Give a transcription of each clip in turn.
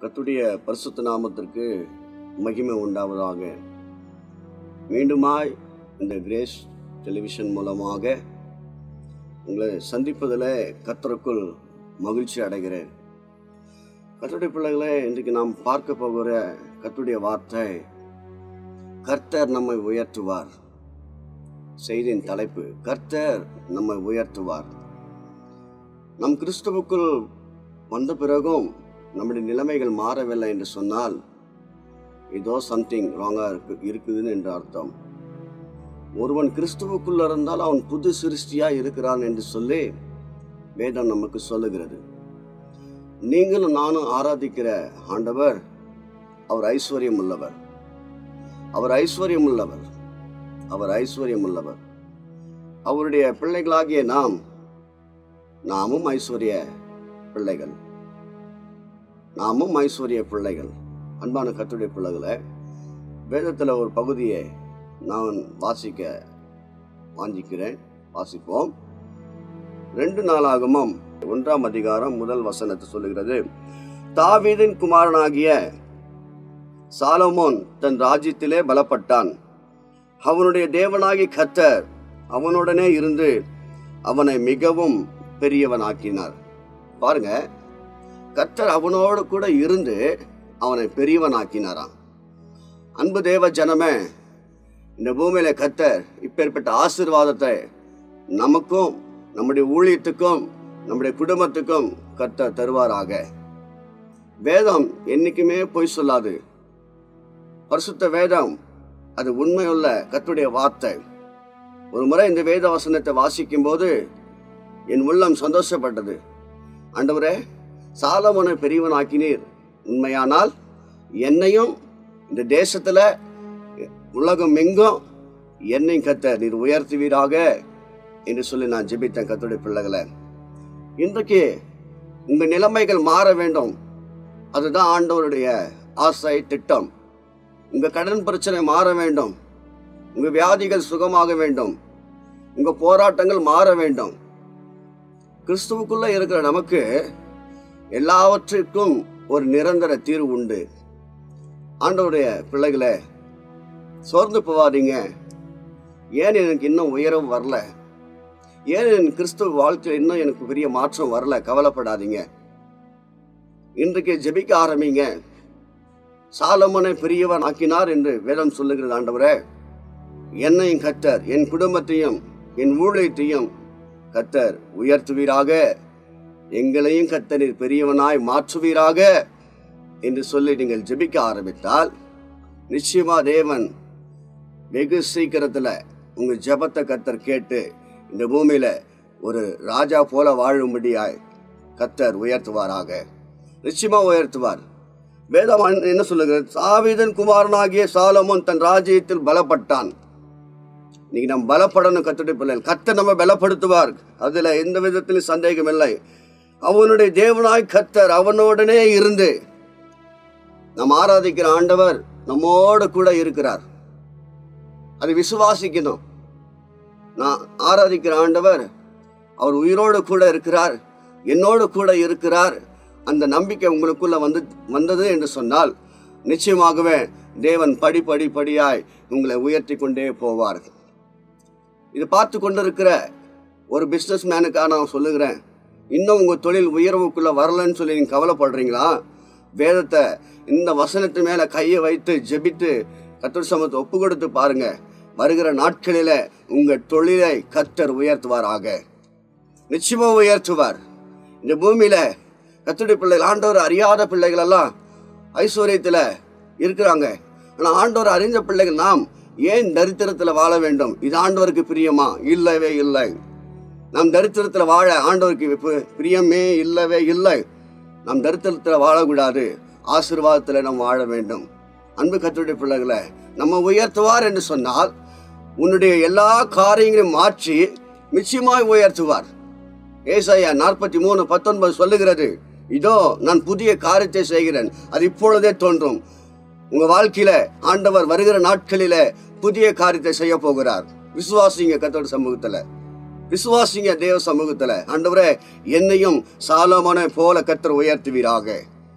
கர்த்தருடைய பரிசுத்த நாமத்திற்கு மகிமை உண்டாவதாக மீண்டுமாய் இந்த கிரேஸ் டெலிவிஷன் மூலமாக உங்களை சந்திப்பதில் கர்த்தருக்குள் மகிழ்ச்சி அடைகிறேன் கர்த்தருடைய பிள்ளைகளே இன்றைக்கு நாம் பார்க்க போகிற கர்த்தருடைய வார்த்தை கர்த்தர் நம்மை உயர்த்துவார் செய்தியின் தலைப்பு கர்த்தர் நம்மை உயர்த்துவார் நம் கிறிஸ்துவுக்குள் வந்த பிறகும் நம்முடைய நிலைமைகள் மாறவில்லை என்று சொன்னால் ஏதோ சம்திங் ராங்காக இருக்கு இருக்குதுன்னு என்று அர்த்தம் ஒருவன் கிறிஸ்துவுக்குள்ள இருந்தால் அவன் புது சிருஷ்டியா இருக்கிறான் என்று சொல்லி வேதம் நமக்கு சொல்லுகிறது நீங்களும் நானும் ஆராதிக்கிற ஆண்டவர் அவர் ஐஸ்வர்யம் உள்ளவர் அவர் ஐஸ்வர்யம் உள்ளவர் அவர் ஐஸ்வர்யம் உள்ளவர் அவருடைய பிள்ளைகளாகிய நாம் நாமும் ஐஸ்வர்ய பிள்ளைகள் நாமும் ஐஸ்வர்ய பிள்ளைகள் அன்பான கத்துடைய பிள்ளைகளை வேதத்தில் ஒரு பகுதியை நான் வாசிக்க வாஞ்சிக்கிறேன் வாசிப்போம் ரெண்டு நாளாகமும் ஒன்றாம் அதிகாரம் முதல் வசனத்தை சொல்லுகிறது தாவீதின் குமாரனாகிய சாலமோன் தன் ராஜ்யத்திலே பலப்பட்டான் அவனுடைய தேவனாகி கத்தர் அவனுடனே இருந்து அவனை மிகவும் பெரியவனாக்கினார் பாருங்க கத்தர் அவனோடு கூட இருந்து அவனை பெரியவனாக்கினாராம் அன்பு தேவ ஜனமே இந்த பூமியில கத்தர் இப்பேற்பட்ட ஆசீர்வாதத்தை நமக்கும் நம்முடைய ஊழியத்துக்கும் நம்முடைய குடும்பத்துக்கும் கத்தர் தருவாராக வேதம் என்னைக்குமே பொய் சொல்லாது பரிசுத்த வேதம் அது உண்மையுள்ள கத்துடைய வார்த்தை ஒரு முறை இந்த வேத வசனத்தை வாசிக்கும் போது என் உள்ளம் சந்தோஷப்பட்டது ஆண்டவரே சாலமோனை பெரியவன் ஆக்கினீர் உண்மையானால் என்னையும் இந்த தேசத்துல உலகம் எங்கும் என்னையும் கத்த நீர் உயர்த்துவீராக என்று சொல்லி நான் ஜெபித்தேன் கத்துடைய பிள்ளைகளை இன்றைக்கு உங்க நிலைமைகள் மாற வேண்டும் அதுதான் ஆண்டவருடைய ஆசை திட்டம் உங்க கடன் பிரச்சனை மாற வேண்டும் உங்க வியாதிகள் சுகமாக வேண்டும் உங்க போராட்டங்கள் மாற வேண்டும் கிறிஸ்துவுக்குள்ள இருக்கிற நமக்கு எல்லாவற்றிற்கும் ஒரு நிரந்தர தீர்வு உண்டு ஆண்டவருடைய பிள்ளைகளே சோர்ந்து போவாதீங்க ஏன் எனக்கு இன்னும் உயரம் வரல ஏன் என் கிறிஸ்துவ வாழ்க்கையில் இன்னும் எனக்கு பெரிய மாற்றம் வரல கவலைப்படாதீங்க இன்றைக்கு ஜெபிக்க ஆரம்பிங்க சாலமனை பெரியவன் ஆக்கினார் என்று வேதம் சொல்லுகிறது ஆண்டவரே என்னையும் கத்தர் என் குடும்பத்தையும் என் ஊழியத்தையும் கத்தர் உயர்த்துவீராக எங்களையும் கத்தரில் பெரியவனாய் மாற்றுவீராக என்று சொல்லி நீங்கள் ஜெபிக்க ஆரம்பித்தால் நிச்சயமா தேவன் வெகு சீக்கிரத்துல உங்க ஜெபத்தை கத்தர் கேட்டு இந்த பூமியில ஒரு ராஜா போல வாழும்படியாய் கத்தர் உயர்த்துவாராக நிச்சயமா உயர்த்துவார் வேதம் என்ன சொல்லுகிறது சாவிதன் குமாரனாகிய சாலமோன் தன் ராஜ்யத்தில் பலப்பட்டான் இன்னைக்கு நம்ம பலப்படணும் கத்துடைய பிள்ளைகள் கத்த நம்ம பலப்படுத்துவார் அதுல எந்த விதத்திலும் சந்தேகம் இல்லை அவனுடைய தேவனாய் கத்தர் அவனோடனே இருந்து நாம் ஆராதிக்கிற ஆண்டவர் நம்மோடு கூட இருக்கிறார் அதை விசுவாசிக்கணும் நான் ஆராதிக்கிற ஆண்டவர் அவர் உயிரோடு கூட இருக்கிறார் என்னோடு கூட இருக்கிறார் அந்த நம்பிக்கை உங்களுக்குள்ள வந்து வந்தது என்று சொன்னால் நிச்சயமாகவே தேவன் படி படி படியாய் உங்களை உயர்த்தி கொண்டே போவார் இது பார்த்து கொண்டிருக்கிற ஒரு பிஸ்னஸ் மேனுக்காக நான் சொல்லுகிறேன் இன்னும் உங்கள் தொழில் உயர்வுக்குள்ளே வரலன்னு சொல்லி நீங்கள் கவலைப்படுறீங்களா வேதத்தை இந்த வசனத்து மேலே கையை வைத்து ஜெபித்து கத்தர் சமத்தை ஒப்பு கொடுத்து பாருங்க வருகிற நாட்களில் உங்கள் தொழிலை கத்தர் உயர்த்துவாராக நிச்சயமாக உயர்த்துவார் இந்த பூமியில் கத்துடைய பிள்ளைகள் ஆண்டவர் அறியாத பிள்ளைகள் எல்லாம் ஐஸ்வர்யத்தில் இருக்கிறாங்க ஆனால் ஆண்டவர் அறிந்த பிள்ளைகள் நாம் ஏன் தரித்திரத்தில் வாழ வேண்டும் இது ஆண்டவருக்கு பிரியமா இல்லவே இல்லை நாம் தரித்திரத்தில் வாழ ஆண்டவருக்கு பிரியமே இல்லவே இல்லை நாம் தரித்திரத்தில் வாழக்கூடாது ஆசீர்வாதத்தில் நாம் வாழ வேண்டும் அன்பு கத்துடைய பிள்ளைகளை நம்ம உயர்த்துவார் என்று சொன்னால் உன்னுடைய எல்லா காரியங்களையும் மாற்றி நிச்சயமாய் உயர்த்துவார் ஏசாயா நாற்பத்தி மூணு பத்தொன்பது சொல்லுகிறது இதோ நான் புதிய காரியத்தை செய்கிறேன் அது இப்பொழுதே தோன்றும் உங்க வாழ்க்கையில ஆண்டவர் வருகிற நாட்களில புதிய காரியத்தை செய்ய போகிறார் விசுவாசிங்க கத்தோட சமூகத்துல விசுவாசிங்க தேவ சமூகத்துல ஆண்டவரே என்னையும் சாலமனை போல கத்தர் உயர்த்துவீராக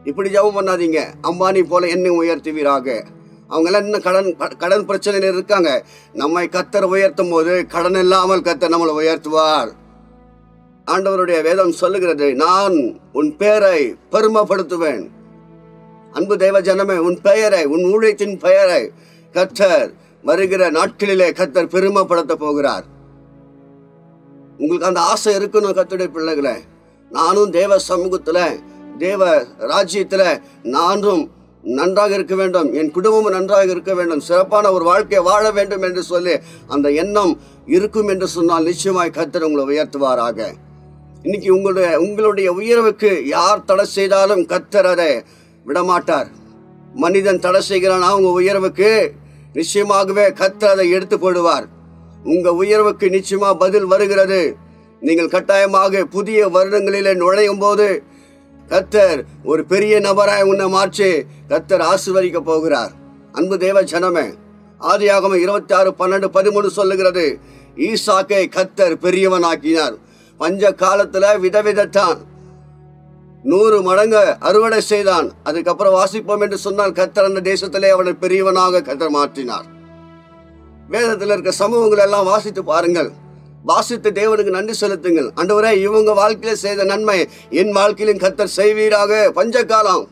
இப்படி ஜெபம் பண்ணாதீங்க அம்பானி போல என்னை உயர்த்துவீராக அவங்கெல்லாம் இன்னும் கடன் கடன் பிரச்சனையில் இருக்காங்க நம்மை கத்தர் உயர்த்தும் போது கடன் இல்லாமல் கத்தர் நம்மளை உயர்த்துவார் ஆண்டவருடைய வேதம் சொல்லுகிறது நான் உன் பேரை பெருமைப்படுத்துவேன் அன்பு தேவ ஜனமே உன் பெயரை உன் ஊழியத்தின் பெயரை கத்தர் வருகிற நாட்களிலே கத்தர் பெருமைப்படுத்த போகிறார் உங்களுக்கு அந்த ஆசை இருக்கணும் கத்துடைய பிள்ளைகளே நானும் தேவ சமூகத்துல தேவ ராஜ்யத்துல நானும் நன்றாக இருக்க வேண்டும் என் குடும்பமும் நன்றாக இருக்க வேண்டும் சிறப்பான ஒரு வாழ்க்கையை வாழ வேண்டும் என்று சொல்லி அந்த எண்ணம் இருக்கும் என்று சொன்னால் நிச்சயமாய் கத்தர் உங்களை உயர்த்துவாராக இன்னைக்கு உங்களுடைய உங்களுடைய உயர்வுக்கு யார் தடை செய்தாலும் கத்தர் அதை விடமாட்டார் மனிதன் தடை செய்கிறானா உங்க உயர்வுக்கு நிச்சயமாகவே கத்தர் அதை எடுத்து போடுவார் உங்க உயர்வுக்கு நிச்சயமா பதில் வருகிறது நீங்கள் கட்டாயமாக புதிய வருடங்களிலே நுழையும் போது கத்தர் ஒரு பெரிய நபராய் உன்னை மாற்றி கத்தர் ஆசிர்வதிக்க போகிறார் அன்பு தேவ ஜனமே ஆதியாகம இருபத்தி ஆறு பன்னெண்டு பதிமூணு சொல்லுகிறது ஈசாக்கை கத்தர் பெரியவனாக்கினார் பஞ்ச காலத்துல விதவிதத்தான் நூறு மடங்கு அறுவடை செய்தான் அதுக்கப்புறம் வாசிப்போம் என்று சொன்னால் கத்தர் அந்த தேசத்திலே அவனை பெரியவனாக கத்தர் மாற்றினார் வேதத்தில் இருக்க சமூகங்கள் எல்லாம் வாசித்து பாருங்கள் வாசித்து தேவனுக்கு நன்றி செலுத்துங்கள் ஆண்டவரே இவங்க வாழ்க்கையில செய்த நன்மை என் வாழ்க்கையிலும் கத்தர் செய்வீராக பஞ்சகாலம்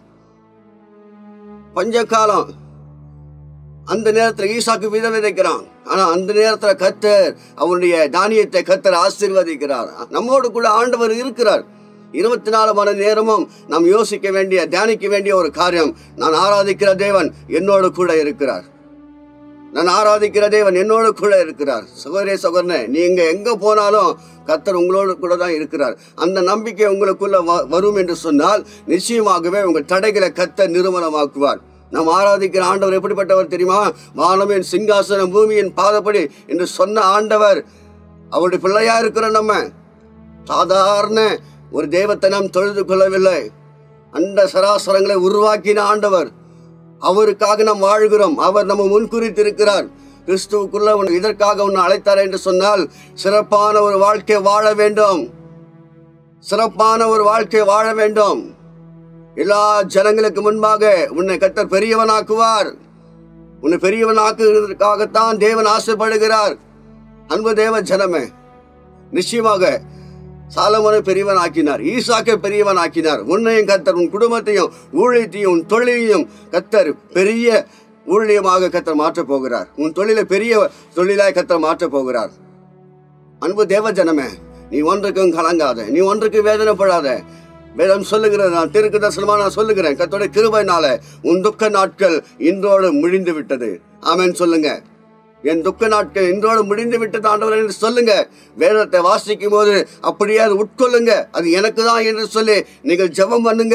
பஞ்சகாலம் அந்த நேரத்துல ஈசாக்கு வித விதைக்கிறான் ஆனா அந்த நேரத்துல கத்தர் அவனுடைய தானியத்தை கத்தர் ஆசீர்வதிக்கிறார் நம்மோடு கூட ஆண்டவர் இருக்கிறார் இருபத்தி நாலு மணி நேரமும் நாம் யோசிக்க வேண்டிய தியானிக்க வேண்டிய ஒரு காரியம் நான் ஆராதிக்கிற தேவன் என்னோடு கூட இருக்கிறார் நான் ஆராதிக்கிற தேவன் என்னோடு கூட இருக்கிறார் சகோதரே சகோதரனே நீங்க எங்க போனாலும் கத்தர் உங்களோடு கூட தான் இருக்கிறார் அந்த நம்பிக்கை உங்களுக்குள்ள வ- வரும் என்று சொன்னால் நிச்சயமாகவே உங்கள் தடைகளை கத்தர் நிறுவனமாக்குவார் நாம் ஆராதிக்கிற ஆண்டவர் எப்படிப்பட்டவர் தெரியுமா வானமின் சிங்காசனம் பூமியின் பாதப்படி என்று சொன்ன ஆண்டவர் அவருடைய பிள்ளையா இருக்கிற நம்ம சாதாரண ஒரு தெய்வத்தை நாம் தொழுது கொள்ளவில்லை அண்ட சராசரங்களை உருவாக்கின ஆண்டவர் அவருக்காக நாம் வாழ்கிறோம் அவர் நம்ம முன்குறித்திருக்கிறார் கிறிஸ்துவுக்குள்ள உன்னை இதற்காக உன்னை அழைத்தார் என்று சொன்னால் சிறப்பான ஒரு வாழ்க்கை வாழ வேண்டும் சிறப்பான ஒரு வாழ்க்கை வாழ வேண்டும் எல்லா ஜனங்களுக்கு முன்பாக உன்னை கத்தர் பெரியவனாக்குவார் உன்னை பெரியவனாக்குவதற்காகத்தான் தேவன் ஆசைப்படுகிறார் அன்பு தேவ ஜனமே நிச்சயமாக சாலமோனை பெரியவன் ஆக்கினார் ஈசாக்கை பெரியவன் ஆக்கினார் உன்னையும் கத்தர் உன் குடும்பத்தையும் ஊழியத்தையும் உன் தொழிலையும் கத்தர் பெரிய ஊழியமாக கத்தர் மாற்றப் போகிறார் உன் தொழிலை பெரிய தொழிலாய் கத்தர் மாற்றப் போகிறார் அன்பு தேவ ஜனமே நீ ஒன்றுக்கும் கலங்காத நீ ஒன்றுக்கு வேதனைப்படாத வேதம் சொல்லுகிறது நான் திருக்கு தரிசனமா நான் சொல்லுகிறேன் கத்தோட கிருபைனால உன் துக்க நாட்கள் இன்றோடு முடிந்து விட்டது ஆமென் சொல்லுங்க என் துக்க நாட்கள் இன்றோடு முடிந்து விட்டது ஆண்டவர் என்று சொல்லுங்க வேதத்தை வாசிக்கும் போது அப்படியே அது உட்கொள்ளுங்க அது எனக்கு தான் என்று சொல்லி நீங்கள் ஜெபம் பண்ணுங்க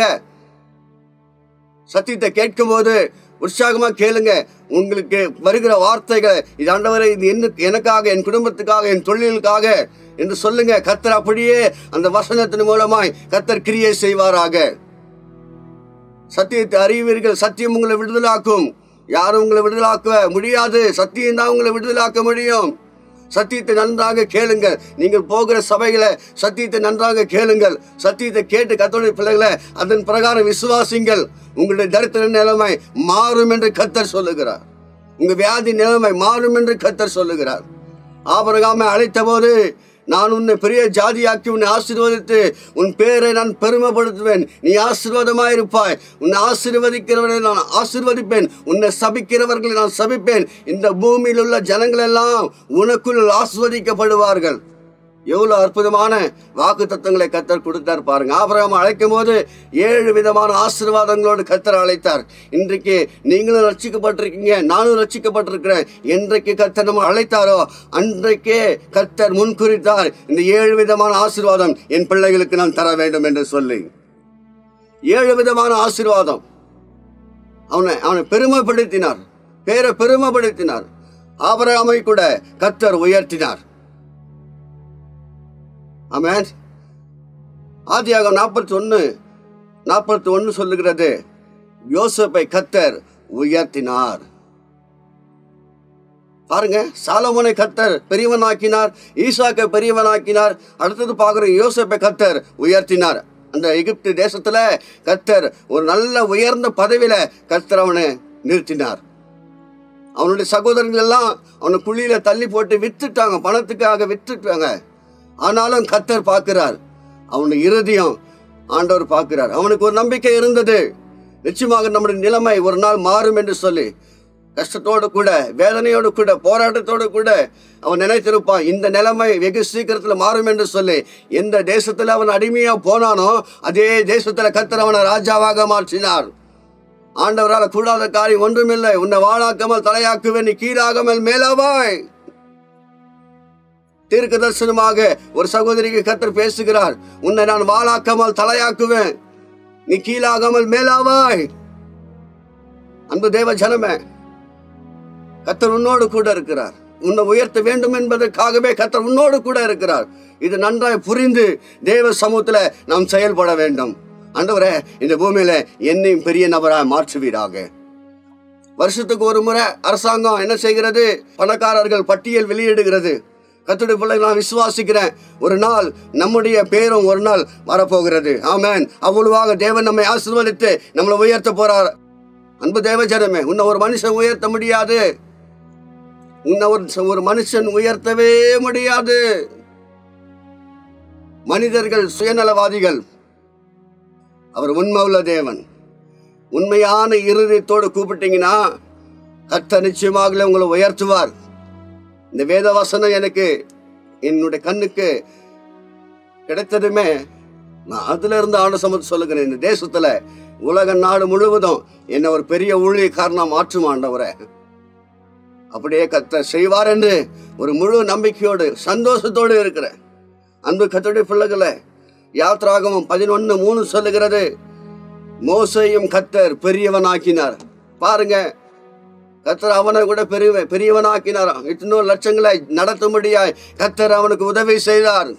சத்தியத்தை கேட்கும் போது உற்சாகமா கேளுங்க உங்களுக்கு வருகிற வார்த்தைகள் இது ஆண்டவரை இது என்ன எனக்காக என் குடும்பத்துக்காக என் தொழிலுக்காக என்று சொல்லுங்க கத்தர் அப்படியே அந்த வசனத்தின் மூலமாய் கத்தர் கிரியை செய்வாராக சத்தியத்தை அறிவீர்கள் சத்தியம் உங்களை விடுதலாக்கும் யாரும் உங்களை விடுதலாக்க முடியாது சத்தியம் தான் உங்களை விடுதலாக்க முடியும் சத்தியத்தை நன்றாக கேளுங்கள் நீங்கள் போகிற சபைகளை சத்தியத்தை நன்றாக கேளுங்கள் சத்தியத்தை கேட்டு கத்தோடைய பிள்ளைகளை அதன் பிரகாரம் விசுவாசிங்கள் உங்களுடைய தரித்திர நிலைமை மாறும் என்று கத்தர் சொல்லுகிறார் உங்க வியாதி நிலைமை மாறும் என்று கத்தர் சொல்லுகிறார் ஆபரகாமை அழைத்த போது நான் உன்னை பெரிய ஜாதியாக்கி உன்னை ஆசீர்வதித்து உன் பேரை நான் பெருமைப்படுத்துவேன் நீ ஆசீர்வாதமாயிருப்பாய் உன்னை ஆசீர்வதிக்கிறவர்களை நான் ஆசீர்வதிப்பேன் உன்னை சபிக்கிறவர்களை நான் சபிப்பேன் இந்த பூமியில் உள்ள ஜனங்கள் எல்லாம் உனக்குள் ஆஸ்வதிக்கப்படுவார்கள் எவ்வளவு அற்புதமான வாக்கு தத்துவங்களை கத்தர் கொடுத்தார் பாருங்க ஆபிரகாம் அழைக்கும் போது ஏழு விதமான ஆசீர்வாதங்களோடு கத்தர் அழைத்தார் இன்றைக்கு நீங்களும் ரட்சிக்கப்பட்டிருக்கீங்க நானும் ரட்சிக்கப்பட்டிருக்கிறேன் என்றைக்கு கத்தர் நம்ம அழைத்தாரோ அன்றைக்கே கத்தர் முன்குறித்தார் இந்த ஏழு விதமான ஆசீர்வாதம் என் பிள்ளைகளுக்கு நான் தர வேண்டும் என்று சொல்லி ஏழு விதமான ஆசீர்வாதம் அவனை அவனை பெருமைப்படுத்தினார் பேரை பெருமைப்படுத்தினார் ஆபரகாமை கூட கத்தர் உயர்த்தினார் ஆமென் ஆதியாகம் நாற்பத்தி ஒன்று நாற்பத்தி ஒன்று சொல்லுகிறது யோசப்பை கத்தர் உயர்த்தினார் பாருங்க சாலமோனை கத்தர் பெரியவனாக்கினார் ஈசாக்கை பெரியவனாக்கினார் அடுத்தது பார்க்குற யோசப்பை கத்தர் உயர்த்தினார் அந்த எகிப்து தேசத்துல கர்த்தர் ஒரு நல்ல உயர்ந்த பதவியில கர்த்தர் அவனை நிறுத்தினார் அவனுடைய சகோதரர்கள் எல்லாம் அவனை குழியில தள்ளி போட்டு வித்துட்டாங்க பணத்துக்காக வித்துட்டாங்க ஆனாலும் கர்த்தர் பார்க்கிறார் அவனுடைய இருதயம் ஆண்டவர் பார்க்கிறார் அவனுக்கு ஒரு நம்பிக்கை இருந்தது நிச்சயமாக நம்முடைய நிலைமை ஒரு நாள் மாறும் என்று சொல்லி கஷ்டத்தோடு கூட வேதனையோடு கூட போராட்டத்தோடு கூட அவன் நினைத்திருப்பான் இந்த நிலைமை வெகு சீக்கிரத்தில் மாறும் என்று சொல்லி எந்த தேசத்தில் அவன் அடிமையா போனானோ அதே தேசத்தில் கர்த்தர் அவனை ராஜாவாக மாற்றினார் ஆண்டவரால் கூடாத காரியம் ஒன்றுமில்லை உன்னை வாழாக்காமல் தலையாக்குவேன் நீ கீழாகாமல் மேலாவாய் தீர்க்க தரிசனமாக ஒரு சகோதரிக்கு கத்தர் பேசுகிறார் உன்னை நான் வாழாக்காமல் தலையாக்குவேன் நீ கீழாகாமல் மேலாவாய் அன்பு தேவ ஜனமே கத்தர் உன்னோடு கூட இருக்கிறார் உன்னை உயர்த்த வேண்டும் என்பதற்காகவே கத்தர் உன்னோடு கூட இருக்கிறார் இது நன்றாய் புரிந்து தேவ சமூகத்துல நாம் செயல்பட வேண்டும் ஆண்டவரே இந்த பூமியில என்னையும் பெரிய நபராய் மாற்றுவீராக வருஷத்துக்கு ஒரு முறை அரசாங்கம் என்ன செய்கிறது பணக்காரர்கள் பட்டியல் வெளியிடுகிறது கத்துடைய பிள்ளை நான் விசுவாசிக்கிறேன் ஒரு நாள் நம்முடைய பேரும் ஒரு நாள் வரப்போகிறது ஆமென் அவ்வளவாக தேவன் நம்மை ஆசீர்வதித்து நம்மளை உயர்த்த போறார் அன்பு தேவ ஜனமே உன்னை ஒரு மனுஷன் உயர்த்த முடியாது உன்னை ஒரு ஒரு மனுஷன் உயர்த்தவே முடியாது மனிதர்கள் சுயநலவாதிகள் அவர் உண்மை உள்ள தேவன் உண்மையான இருதயத்தோடு கூப்பிட்டீங்கன்னா கர்த்தர் நிச்சயமாக உங்களை உயர்த்துவார் இந்த வேத வசனம் எனக்கு என்னுடைய கண்ணுக்கு கிடைத்ததுமே நான் அதுல இருந்து ஆண்டு சமத்து சொல்லுகிறேன் இந்த தேசத்துல உலக நாடு முழுவதும் என்ன ஒரு பெரிய ஊழியக்காரனா மாற்றும் ஆண்டவரை அப்படியே கத்த செய்வார் என்று ஒரு முழு நம்பிக்கையோடு சந்தோஷத்தோடு இருக்கிறேன் அன்பு கத்தோடைய பிள்ளைகளை யாத்ராகமம் பதினொன்னு மூணு சொல்லுகிறது மோசையும் கத்தர் பெரியவனாக்கினார் பாருங்க கத்தர் அவனை கூட பெரிய பெரியவனாக்கினாராம் இத்தனோ லட்சங்களை நடத்தும்படியாய் கத்தர் அவனுக்கு உதவி செய்தார்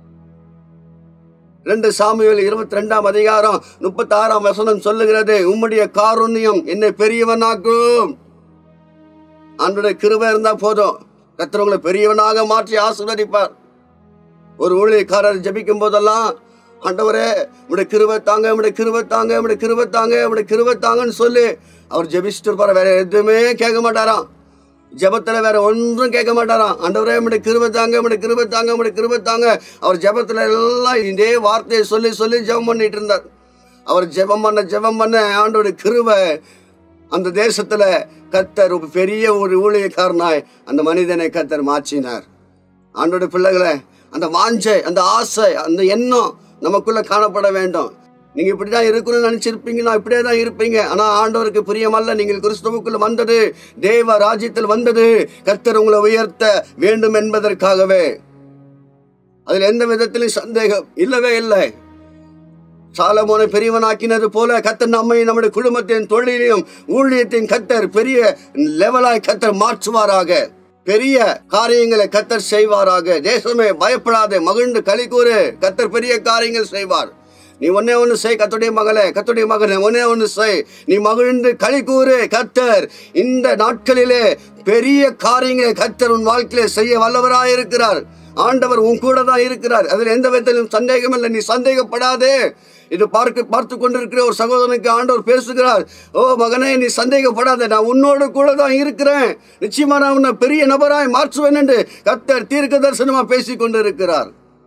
ரெண்டு சாமியில் இருபத்தி ரெண்டாம் அதிகாரம் முப்பத்தி ஆறாம் வசனம் சொல்லுகிறது உம்முடைய காருண்யம் என்னை பெரியவனாக்கும் ஆண்டுடைய கிருபை இருந்தா போதும் கத்தர் உங்களை பெரியவனாக மாற்றி ஆசீர்வதிப்பார் ஒரு ஊழியக்காரர் ஜெபிக்கும் போதெல்லாம் ஆண்டவரே உடைய கிருபை தாங்க உடைய கிருபை தாங்க உடைய கிருபை தாங்க உடைய கிருபை தாங்கன்னு சொல்லி அவர் ஜெபிச்சுட்டு இருப்பார் வேற எதுவுமே கேட்க மாட்டாராம் ஜெபத்துல வேற ஒன்றும் கேட்க மாட்டாராம் ஆண்டவரே உடைய கிருபை தாங்க உடைய கிருபை தாங்க உடைய கிருபை தாங்க அவர் ஜெபத்துல எல்லாம் இதே வார்த்தையை சொல்லி சொல்லி ஜெபம் பண்ணிட்டு இருந்தார் அவர் ஜெபம் பண்ண ஜெபம் பண்ண ஆண்டோடைய கிருபை அந்த தேசத்துல கத்தர் ஒரு பெரிய ஒரு ஊழியக்காரனாய் அந்த மனிதனை கத்தர் மாற்றினார் ஆண்டோட பிள்ளைகளை அந்த வாஞ்சை அந்த ஆசை அந்த எண்ணம் நமக்குள்ள காணப்பட வேண்டும் நீங்க இப்படிதான் இருக்கணும்னு நினைச்சிருப்பீங்கன்னா இப்படியே தான் இருப்பீங்க ஆனா ஆண்டவருக்கு பிரியமல்ல நீங்கள் கிறிஸ்துவுக்குள்ள வந்தது தேவ ராஜ்யத்தில் வந்தது கர்த்தர் உங்களை உயர்த்த வேண்டும் என்பதற்காகவே அதில் எந்த விதத்திலும் சந்தேகம் இல்லவே இல்லை சாலமோனை பெரியவனாக்கினது போல கத்தர் நம்மை நம்முடைய குடும்பத்தின் தொழிலையும் ஊழியத்தின் கத்தர் பெரிய லெவலாய் கத்தர் மாற்றுவாராக பெரிய காரியங்களை கத்தர் செய்வாராக தேசமே பயப்படாதே மகிழ்ந்து களி கூறு கத்தர் பெரிய காரியங்கள் செய்வார் நீ ஒன்னே ஒன்று செய் கத்துடைய மகளே கத்துடைய மகனே ஒன்னே ஒன்று செய் நீ மகிழ்ந்து களி கூறு கத்தர் இந்த நாட்களிலே பெரிய காரியங்களை கத்தர் உன் வாழ்க்கையிலே செய்ய வல்லவராய் இருக்கிறார் ஆண்டவர் உன் கூட தான் இருக்கிறார் அதில் எந்த விதத்திலும் சந்தேகம் இல்லை நீ சந்தேகப்படாதே இது பார்க்க பார்த்து கொண்டிருக்கிற ஒரு சகோதரனுக்கு ஆண்டவர் பேசுகிறார் ஓ மகனே நீ சந்தேகப்படாத நான் உன்னோடு கூட தான் இருக்கிறேன் நிச்சயமா நான் உன்னை பெரிய நபராய் மாற்றுவேன் என்று கத்தர் தீர்க்க தரிசனமா பேசி கொண்டு இருக்கிறார்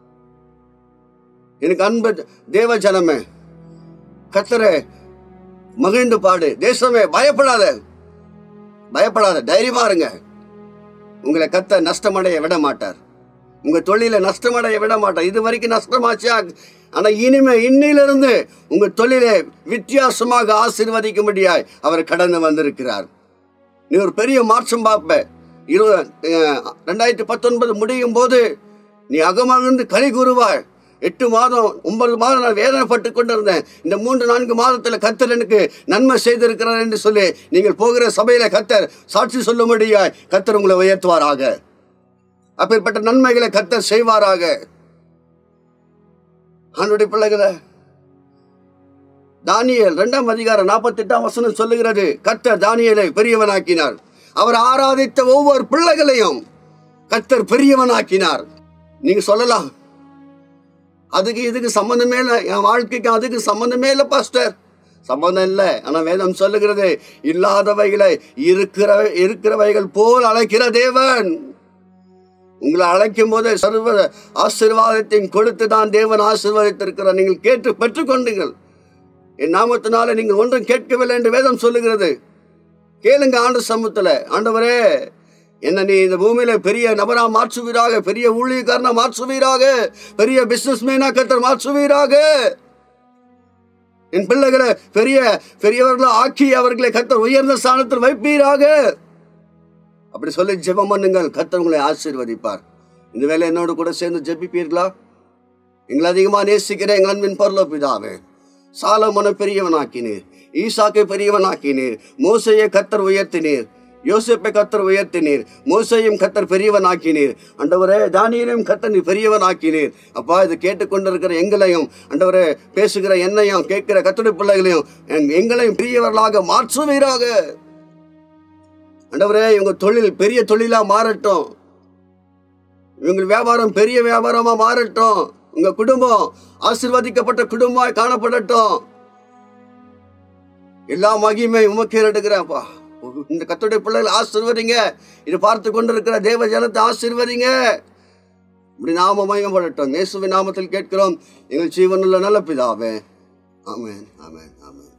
எனக்கு அன்பு தேவ ஜனமே கத்தரே மகிழ்ந்து பாடு தேசமே பயப்படாத பயப்படாத தைரியமா இருங்க உங்களை கத்த நஷ்டமடைய விட மாட்டார் உங்க தொழிலை நஷ்டமடைய விட மாட்டார் இது வரைக்கும் நஷ்டமாச்சா ஆனா இனிமே இன்னிலிருந்து உங்க தொழிலை வித்தியாசமாக ஆசீர்வதிக்கும்படியாய் அவர் கடந்து வந்திருக்கிறார் நீ ஒரு பெரிய மாற்றம் பார்ப்ப இரு அஹ், ரெண்டாயிரத்தி பத்தொன்பது முடியும் போது நீ அகமகிழ்ந்து களி கூறுவாய் எட்டு மாதம் ஒன்பது மாதம் நான் வேதனைப்பட்டு கொண்டிருந்தேன் இந்த மூன்று நான்கு மாதத்தில் கத்தர் எனக்கு நன்மை செய்திருக்கிறார் என்று சொல்லி நீங்கள் போகிற சபையில கத்தர் சாட்சி சொல்லும்படியாய் கத்தர் உங்களை உயர்த்துவாராக அப்பேற்பட்ட நன்மைகளை கத்தர் செய்வாராக ஆண்டுடைய பிள்ளைகளை தானியேல் இரண்டாம் அதிகாரம் நாற்பத்தி எட்டாம் வசனம் சொல்லுகிறது கர்த்தர் தானியேலை பெரியவனாக்கினார் அவர் ஆராதித்த ஒவ்வொரு பிள்ளைகளையும் கர்த்தர் பெரியவனாக்கினார் நீங்க சொல்லலாம் அதுக்கு இதுக்கு சம்மந்தமே இல்லை என் வாழ்க்கைக்கு அதுக்கு சம்மந்தமே இல்லை பாஸ்டர் சம்பந்தம் இல்லை ஆனால் வேதம் சொல்லுகிறது இல்லாதவைகளை இருக்கிற இருக்கிறவைகள் போல் அழைக்கிற தேவன் உங்களை அழைக்கும் போது சர்வ ஆசீர்வாதத்தையும் கொடுத்து தான் தேவன் ஆசீர்வாதித்திருக்கிறார் நீங்கள் கேட்டு பெற்றுக்கொண்டீர்கள் என் நாமத்தினால நீங்கள் ஒன்றும் கேட்கவில்லை என்று வேதம் சொல்லுகிறது கேளுங்க ஆண்டு சமூகத்தில் ஆண்டவரே என்ன நீ இந்த பூமியில பெரிய நபரா மாற்றுவீராக பெரிய ஊழியக்காரனா மாற்றுவீராக பெரிய பிசினஸ் மேனா கத்தர் மாற்றுவீராக என் பிள்ளைகளை பெரிய பெரியவர்களை ஆக்கி அவர்களை கத்தர் உயர்ந்த ஸ்தானத்தில் வைப்பீராக அப்படி சொல்லி ஜெபம் பண்ணுங்கள் கத்தர் உங்களை ஆசீர்வதிப்பார் இந்த வேலை என்னோடு கூட சேர்ந்து ஜெபிப்பீர்களா எங்களை அதிகமாக நேசிக்கிற எங்கள் அன்பின் பரலோ பிதாவே சாலமனை பெரியவனாக்கினீர் ஈசாக்கை பெரியவனாக்கினீர் மோசையை கத்தர் உயர்த்தினீர் யோசிப்பை கத்தர் உயர்த்தினீர் மோசையும் கத்தர் பெரியவனாக்கினீர் அண்டவரே தானியனையும் கத்தர் நீ பெரியவனாக்கினீர் அப்பா இது கேட்டுக்கொண்டிருக்கிற எங்களையும் அண்டவரே பேசுகிற என்னையும் கேட்கிற கத்துடைய பிள்ளைகளையும் எங்- எங்களையும் பெரியவர்களாக மாற்றுவீராக அண்டவரே இவங்க தொழில் பெரிய தொழிலா மாறட்டும் இவங்க வியாபாரம் பெரிய வியாபாரமா மாறட்டும் உங்க குடும்பம் ஆசீர்வதிக்கப்பட்ட குடும்பமாய் காணப்படட்டும் எல்லா மகிமை உமக்கே எடுக்கிறேன்ப்பா இந்த கத்துடைய பிள்ளைகளை ஆசீர்வதிங்க இது பார்த்து கொண்டிருக்கிற தேவ ஜனத்தை ஆசீர்வதிங்க இப்படி நாம மயங்கப்படட்டும் இயேசுவின் நாமத்தில் கேட்கிறோம் எங்கள் ஜீவனுள்ள நல்ல பிதாவே ஆமென் ஆமென் ஆமென்